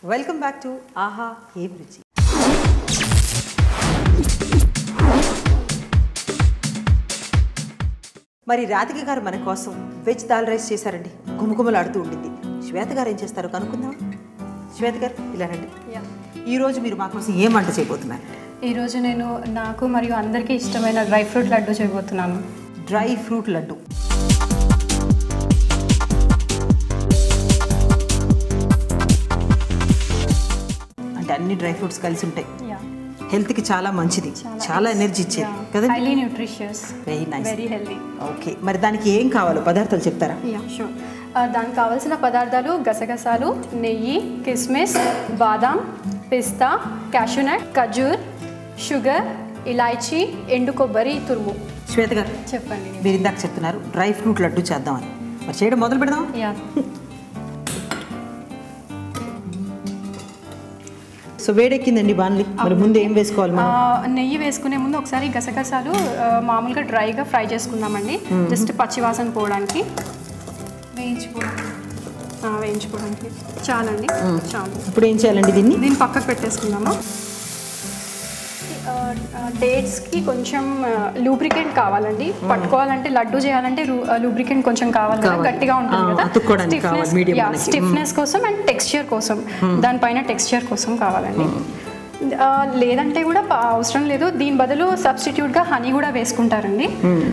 Welcome back to ఆహా ఏం రుచి మరి రాధిక గారు మన కోసం వెజ్ దాల్ రైస్ చేశారండి గుమగుమలాడుతూ ఉండింది శ్వేత గారు ఏం చేస్తారో కనుక్కుందాం శ్వేత గారు ఇలా రండి ఈరోజు మీరు మా కోసం ఏం వంట చేయబోతున్నారు ఈరోజు నేను నాకు మరియు అందరికీ ఇష్టమైన డ్రై ఫ్రూట్ లడ్డు చేయబోతున్నాను డ్రై ఫ్రూట్ లడ్డు అంటే అన్ని డ్రై ఫ్రూట్స్ కలిసి ఉంటాయి హెల్త్కి చాలా మంచిది చాలా ఎనర్జీ ఇచ్చేది కదా highly nutritious very nice very healthy okay మరి దానికి ఏం కావాలో పదార్థాలు చెప్తారా యా షూర్ దానికి కావాల్సిన పదార్థాలు గసగసాలు నెయ్యి కిస్మిస్ బాదాం పిస్తా క్యాషూనట్ ఖజూర్ షుగర్ ఇలాచీ ఎండు కొబ్బరి తురుము శ్వేత గారు చెప్పండి మీరు ఇందాక చెప్తున్నారు డ్రై ఫ్రూట్ లడ్డు చేద్దామని మరి చేయడం మొదలు పెడదాం యా సో వేడెక్కిందండి బాన్లీ మరి ముందు ఏం వేసుకోవాలి ఆ, మనం నెయ్యి వేసుకునే ముందు ఒకసారి గసగసాలు ఆ, మామూలుగా డ్రైగా ఫ్రై చేసుకుందామండి జస్ట్ పచ్చివాసన పోవడానికి వేయించుకోవడానికి ఆ, వేయించుకోవడానికి చాలండి చాలు ఇప్పుడు ఏం చేయాలండి దీన్ని దీన్ని పక్కకు పెట్టేసుకుందాము డేట్స్కి కొంచెం లూబ్రికెంట్ కావాలండి పట్టుకోవాలంటే లడ్డు చేయాలంటే లూబ్రికెంట్ కొంచెం కావాలి కదా కావాలి. గట్టిగా ఉంటుంది ఆ, కదా అతుక్కోవడానికి కావాలి, medium మనకి. స్టిఫ్నెస్ కోసం అండ్ టెక్స్చర్ కోసం దానిపైన టెక్స్చర్ కోసం కావాలండి ఆ, లేదంటే కూడా ప- అవసరం లేదు దీని బదులు సబ్స్టిట్యూట్గా హనీ కూడా వేసుకుంటారండి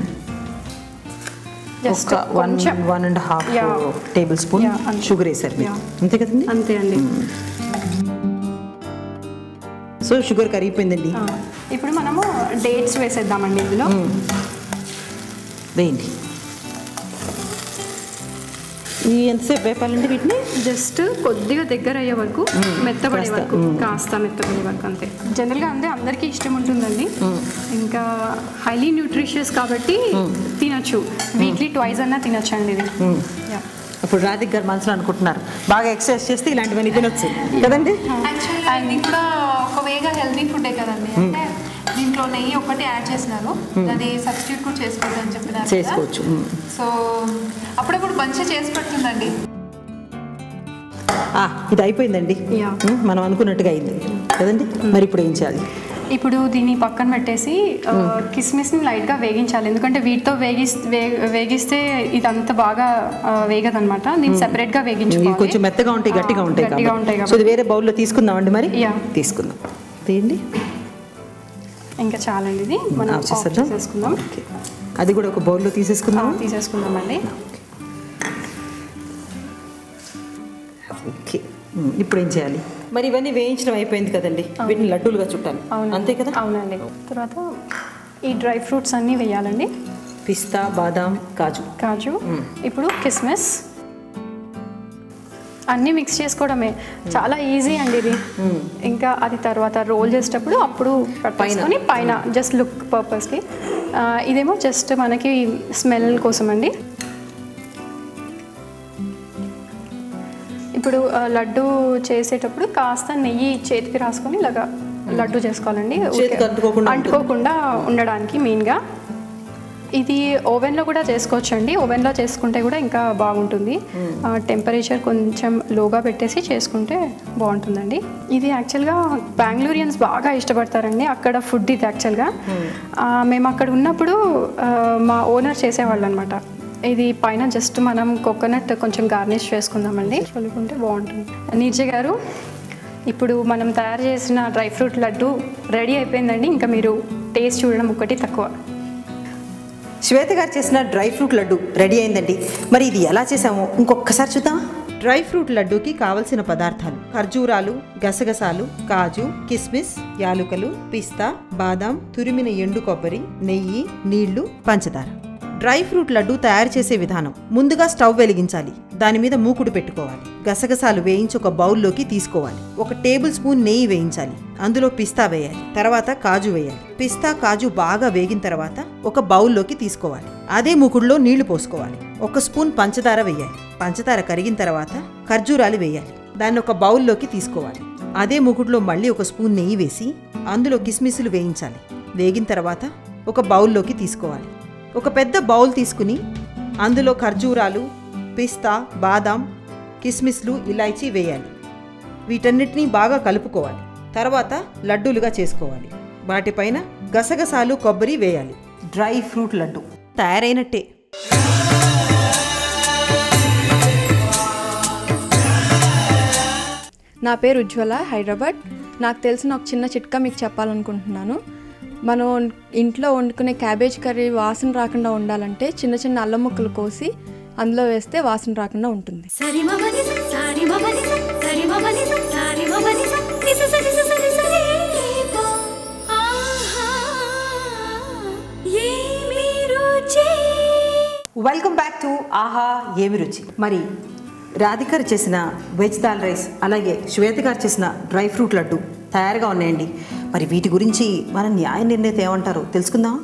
జస్ట్ ఒక వన్ కొంచెం one and half Yeah. Tablespoon Yeah, అంతే. షుగర్ వేసారు మీరు. Yeah. అంతే కదండి అంతే అండి సో షుగర్ కరిగిపోయిందండి ఆ, ఇప్పుడు మనము డేట్స్ వేసేద్దామండి ఇందులో వేయండి ఈ ఎంతసేపు వేపాలండి వీటిని జస్ట్ కొద్దిగా దగ్గర అయ్యే వరకు మెత్తబడే కాస్త, వరకు కాస్త మెత్తబడే వరకు అంతే జనరల్గా అంతే అందరికీ ఇష్టం ఉంటుందండి ఇంకా హైలీ న్యూట్రిషియస్ కాబట్టి తినచ్చు వీక్లీ ట్వైస్ అన్నా తినచ్చు అండి ఇది Yeah. ఇప్పుడు రాధిక్ గారు మనసులో అనుకుంటున్నారు బాగా ఎక్సర్సైజ్ చేస్తే ఇలాంటివన్నీ తినొచ్చు కదండి యాక్చువల్గా ఇది కూడా ఒక వేగా హెల్తీ ఫుడే కదండి అంటే దీంట్లో నెయ్యి ఒకటి యాడ్ చేసినారు అది సబ్స్టిట్యూట్ కూడా చేసుకోవచ్చు అని చెప్పినారు కదా. చేసుకోవచ్చు మ్మ్. సో అప్పుడప్పుడు మంచిగా చేసి పెడుతుందండి ఆ, ఇది అయిపోయిందండి Yeah. మ్మ్, మనం అనుకున్నట్టుగా అయింది కదండి మరి ఇప్పుడు ఏం చేయాలి ఇప్పుడు దీన్ని పక్కన పెట్టేసి ఆ, కిస్మిస్ని లైట్గా వేగించాలి ఎందుకంటే వీటితో వేగిస్ వే- వేగిస్తే ఇదంతా బాగా ఆ, వేగదన్నమాట దీన్ని సెపరేట్గా ఇవి వేగించుకోవాలి కొంచెం మెత్తగా ఉంటాయి గట్టిగా ఆ, ఉంటాయి గట్టిగా ఉంటాయి కాబట్టి సో కాబట్టి ఇది వేరే బౌల్లో తీసుకుందామండి మరి Yeah. తీసుకుందాం తీయండి ఇంకా చాలండి ఇది మనం ఆఫ్ ఆఫ్ చేసేద్దాం చేసేసుకుందాం ఓకే. అది కూడా ఒక బౌల్లో తీసేసుకుందాం తీసేసుకుందామండి ఓకే మ్మ్, ఇప్పుడు ఏం చేయాలి మరి ఇవన్నీ వేయించడం అయిపోయింది కదండి వీటిని లడ్డూలుగా చుట్టాలి అవును అంతే కదా అవునండి తర్వాత ఈ డ్రై ఫ్రూట్స్ అన్నీ వేయాలండి పిస్తా బాదాం కాజు కాజు ఇప్పుడు కిస్మిస్ అన్నీ మిక్స్ చేసుకోవడమే చాలా ఈజీ అండి ఇది ఇంకా అది తర్వాత రోల్ చేసేటప్పుడు అప్పుడు పట్టుకొని పైన జస్ట్ లుక్ పర్పస్కి ఇదేమో జస్ట్ మనకి స్మెల్ కోసం అండి ఇప్పుడు ఆ, లడ్డు చేసేటప్పుడు కాస్త నెయ్యి చేతికి రాసుకొని ఇలాగా లడ్డు చేసుకోవాలండి చేతికి అంటుకోకుండా అంటుకోకుండా ఉండడానికి మెయిన్గా ఇది ఓవెన్లో కూడా చేసుకోవచ్చు అండి ఓవెన్లో చేసుకుంటే కూడా ఇంకా బాగుంటుంది టెంపరేచర్ కొంచెం లోగా పెట్టేసి చేసుకుంటే బాగుంటుందండి ఇది యాక్చువల్గా బెంగళూరియన్స్ బాగా ఇష్టపడతారండి అక్కడ ఫుడ్ ఇది యాక్చువల్గా ఆ, మేము అక్కడ ఉన్నప్పుడు ఆ, మా ఓనర్ చేసేవాళ్ళు అనమాట ఇది పైన జస్ట్ మనం కోకోనట్ కొంచెం గార్నిష్ చేసుకుందామండి చల్లుకుంటే బాగుంటుంది నీర్జ గారు ఇప్పుడు మనం తయారు చేసిన డ్రై ఫ్రూట్ లడ్డు రెడీ అయిపోయిందండి ఇంకా మీరు టేస్ట్ చూడడం ఒకటి తక్కువ శ్వేత గారు చేసిన డ్రై ఫ్రూట్ లడ్డు రెడీ అయిందండి మరి ఇది ఎలా చేసామో ఇంకొకసారి చూద్దాం డ్రై ఫ్రూట్ లడ్డూకి కావలసిన పదార్థాలు ఖర్జూరాలు గసగసాలు కాజు కిస్మిస్ యాలుకలు పిస్తా బాదాం తురిమిన ఎండు కొబ్బరి నెయ్యి నీళ్లు పంచదార డ్రై ఫ్రూట్ లడ్డు తయారు చేసే విధానం ముందుగా స్టవ్ వెలిగించాలి దాని మీద మూకుడు పెట్టుకోవాలి గసగసాలు వేయించి ఒక బౌల్లోకి తీసుకోవాలి ఒక టేబుల్ స్పూన్ నెయ్యి వేయించాలి అందులో పిస్తా వేయాలి తర్వాత కాజు వేయాలి పిస్తా కాజు బాగా వేగిన తర్వాత ఒక బౌల్లోకి తీసుకోవాలి అదే మూకుడులో నీళ్లు పోసుకోవాలి ఒక స్పూన్ పంచదార వేయాలి పంచదార కరిగిన తర్వాత ఖర్జూరాలు వేయాలి దాన్ని ఒక బౌల్లోకి తీసుకోవాలి అదే మూకుడులో మళ్ళీ ఒక స్పూన్ నెయ్యి వేసి అందులో కిస్మిస్లు వేయించాలి వేగిన తర్వాత ఒక బౌల్లోకి తీసుకోవాలి ఒక పెద్ద బౌల్ తీసుకుని అందులో ఖర్జూరాలు పిస్తా బాదాం కిస్మిస్లు ఇలాచీ వేయాలి వీటన్నిటినీ బాగా కలుపుకోవాలి తర్వాత లడ్డూలుగా చేసుకోవాలి వాటిపైన గసగసాలు కొబ్బరి వేయాలి డ్రై ఫ్రూట్ లడ్డు తయారైనట్టే నా పేరు ఉజ్వల హైదరాబాద్ నాకు తెలిసిన ఒక చిన్న చిట్కా మీకు చెప్పాలనుకుంటున్నాను మనం ఇంట్లో వండుకునే క్యాబేజ్ కర్రీ వాసన రాకుండా ఉండాలంటే చిన్న చిన్న అల్లం ముక్కలు కోసి అందులో వేస్తే వాసన రాకుండా ఉంటుంది సరి మమని సారి మమని సరి మమని సారి మమని నిస సరి సరి సరి పో ఆహా ఏమి రుచి వెల్కమ్ బ్యాక్ టు ఆహా ఏమి రుచి మరి రాధికారు చేసిన వెజ్ దాల్ రైస్ అలాగే శ్వేత గారు చేసిన డ్రై ఫ్రూట్ లడ్డు తయారుగా ఉన్నాయండి మరి వీటి గురించి మన న్యాయ నిర్ణేత ఏమంటారో తెలుసుకుందాం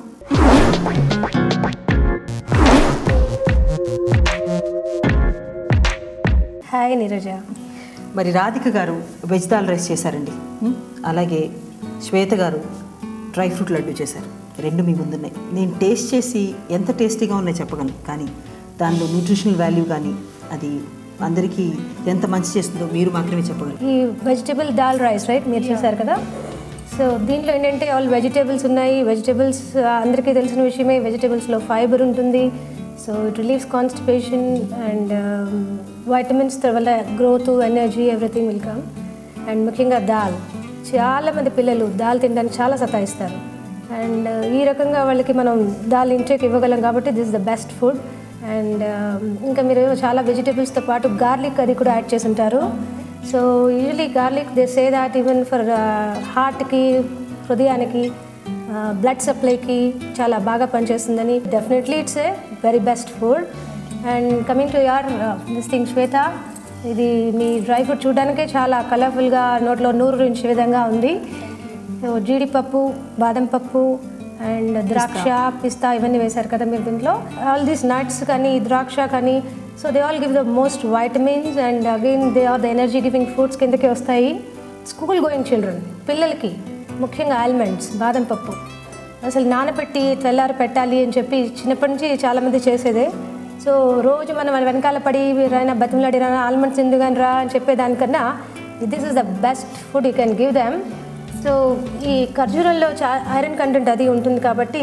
హాయ్ నీరజ మరి రాధిక గారు వెజ్ దాల్ రైస్ చేశారండి ఉం? అలాగే శ్వేత గారు డ్రై ఫ్రూట్ లడ్డు చేశారు రెండు మీ ముందున్నాయి నేను టేస్ట్ చేసి ఎంత టేస్టీగా ఉన్నాయో చెప్పగలను కానీ దానిలో న్యూట్రిషనల్ వాల్యూ కానీ అది అందరికీ ఎంత మంచి చేస్తుందో మీరు మాత్రమే చెప్పగలరు ఈ వెజిటేబుల్ దాల్ రైస్ రైట్ మీరు చూసారు కదా సో దీంట్లో ఏంటంటే ఆల్ వెజిటేబుల్స్ ఉన్నాయి వెజిటేబుల్స్ అందరికీ తెలిసిన విషయమే వెజిటేబుల్స్లో ఫైబర్ ఉంటుంది so it relieves constipation and vitamins వల్ల growth energy everything will come and ముఖ్యంగా దాల్ చాలా మంది పిల్లలు దాల్ తినడానికి చాలా సతాయిస్తారు అండ్ ఈ రకంగా వాళ్ళకి మనం దాల్ ఇంటేక్ ఇవ్వగలం కాబట్టి this the best food and ఇంకా మీరు చాలా వెజిటేబుల్స్తో పాటు గార్లిక్ అది కూడా యాడ్ చేసి ఉంటారు so usually garlic they say that even for హార్ట్కి హృదయానికి బ్లడ్ సప్లైకి చాలా బాగా పనిచేస్తుందని definitely it's a very best food and coming to your this thing Shweta ఇది మీ డ్రై ఫ్రూట్ చూడడానికే చాలా కలర్ఫుల్గా నోట్లో నూరు రుంచే విధంగా ఉంది సో జీడిపప్పు బాదం పప్పు అండ్ ద్రాక్ష పిస్తా ఇవన్నీ వేశారు కదా మీరు దీంట్లో ఆల్ దీస్ నట్స్ కానీ ద్రాక్ష కానీ so they all give the most vitamins and again they are the energy giving foods కిందకి వస్తాయి స్కూల్ గోయింగ్ చిల్డ్రన్ పిల్లలకి ముఖ్యంగా ఆల్మండ్స్ బాదం పప్పు అసలు నానబెట్టి తెల్లారి పెట్టాలి అని చెప్పి చిన్నప్పటి నుంచి చాలామంది చేసేదే సో రోజు మనం వాళ్ళ వెనకాల పడి వీరైనా బతిమలాడిరా ఆల్మండ్స్ ఎందుకు కానీ రా అని చెప్పేదానికన్నా this is the best food you can give them so ఈ ఖర్జూరంలో చా ఐరన్ కంటెంట్ అది ఉంటుంది కాబట్టి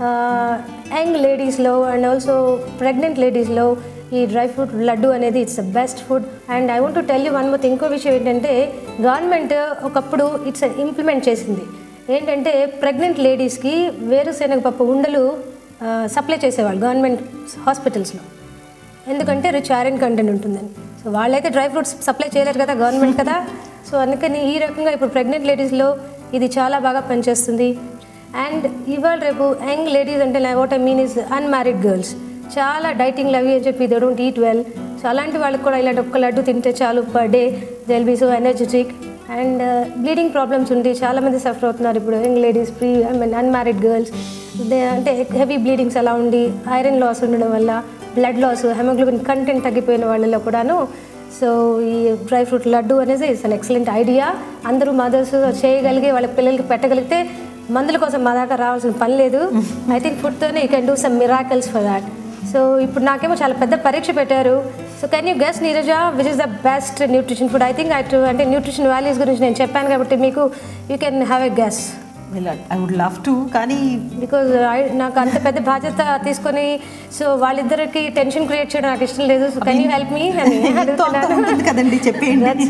యంగ్ లేడీస్లో అండ్ ఆల్సో ప్రెగ్నెంట్ లేడీస్లో ఈ డ్రై ఫ్రూట్ లడ్డు అనేది it's the best food and I want to tell you one more ఇంకో విషయం ఏంటంటే గవర్నమెంట్ ఒకప్పుడు ఇట్స్ ఇంప్లిమెంట్ చేసింది ఏంటంటే ప్రెగ్నెంట్ లేడీస్కి వేరుశెనగ పప్పు ఉండలు సప్లై చేసేవాళ్ళు గవర్నమెంట్ హాస్పిటల్స్లో ఎందుకంటే రిచ్ ఐరన్ కంటెంట్ ఉంటుందని సో వాళ్ళైతే డ్రై ఫ్రూట్స్ సప్లై చేయలేరు కదా గవర్నమెంట్ కదా సో అందుకని ఈ రకంగా ఇప్పుడు ప్రెగ్నెంట్ లేడీస్లో ఇది చాలా బాగా పనిచేస్తుంది అండ్ ఇవాళ రేపు యంగ్ లేడీస్ అంటే what I mean is unmarried girls చాలా డైటింగ్ అవి అని చెప్పి they don't eat well so అలాంటి వాళ్ళకి కూడా ఇలాంటి ఒక్క లడ్డు తింటే చాలు per day they'll be so energetic and bleeding problems ఉండి చాలామంది సఫర్ అవుతున్నారు ఇప్పుడు young ladies pre I mean unmarried girls అంటే హెవీ బ్లీడింగ్స్ అలా ఉండి ఐరన్ లాస్ ఉండడం వల్ల బ్లడ్ లాస్ హెమోగ్లోబిన్ కంటెంట్ తగ్గిపోయిన వాళ్ళలో కూడాను సో ఈ డ్రై ఫ్రూట్ లడ్డు అనేది ఇట్స్ అన్ ఎక్సలెంట్ ఐడియా అందరూ మదర్స్ చేయగలిగి వాళ్ళ పిల్లలకి పెట్టగలిగితే మందుల కోసం మా దాకా రావాల్సిన పని లేదు ఐ థింక్ ఫుడ్తోనే you can do some miracles for that so ఇప్పుడు నాకేమో చాలా పెద్ద పరీక్ష పెట్టారు so can you guess Neeraja which is the best nutrition food I think I అంటే న్యూట్రిషన్ వాల్యూస్ గురించి నేను చెప్పాను కాబట్టి మీకు you can have a guess I would love to కానీ బికాజ్ నాకు అంత పెద్ద బాధ్యత తీసుకొని సో వాళ్ళిద్దరికి టెన్షన్ క్రియేట్ చేయడం నాకు ఇష్టం లేదు so can you help me అని ఎంతో అంత ఉంటుంది కదండి చెప్పేయండి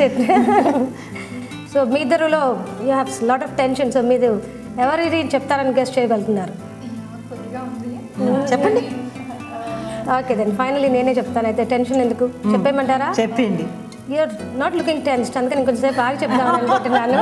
సో మీ ఇద్దరులో you have lot of tension so మీరు ఎవరి చెప్తారని గెస్ట్ చేయగలుగుతున్నారు చెప్పండి ఓకే దెన్ ఫైనలీ నేనే చెప్తాను అయితే టెన్షన్ ఎందుకు చెప్పేయమంటారా చెప్పండి యూఆర్ నాట్ లుకింగ్ టెన్స్డ్ అందుకని కొంచెంసేపు ఆగి చెప్దాం అనుకుంటున్నాను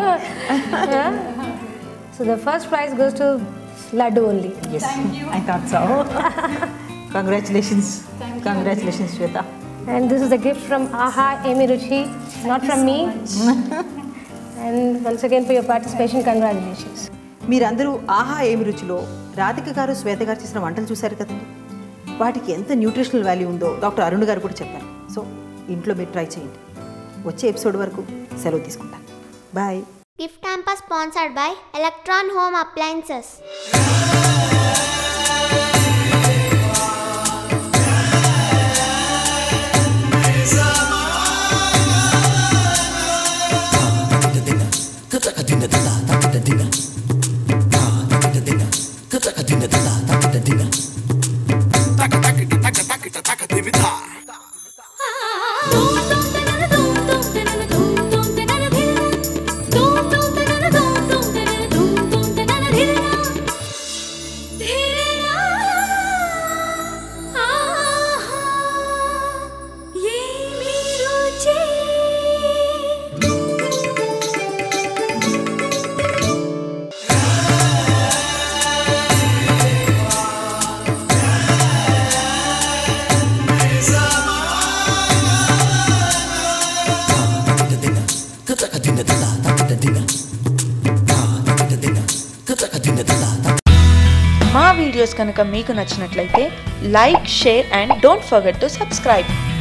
so the first prize goes to laddu only yes I thought so congratulations congratulations Shweta and this is the gift from Aaha Emi Ruchi not from me and once again for your participation congratulations మీరందరూ ఆహా ఏమి రుచిలో రాధిక గారు శ్వేత గారు చేసిన వంటలు చూశారు కదండి వాటికి ఎంత న్యూట్రిషనల్ వాల్యూ ఉందో డాక్టర్ అరుణ్ గారు కూడా చెప్పారు సో ఇంట్లో మీరు ట్రై చేయండి వచ్చే ఎపిసోడ్ వరకు సెలవు తీసుకుంటాను bye Gift Hamper sponsored by Electron Home Appliances. మా వీడియోస్ కనుక మీకు నచ్చినట్లయితే like share and don't forget to subscribe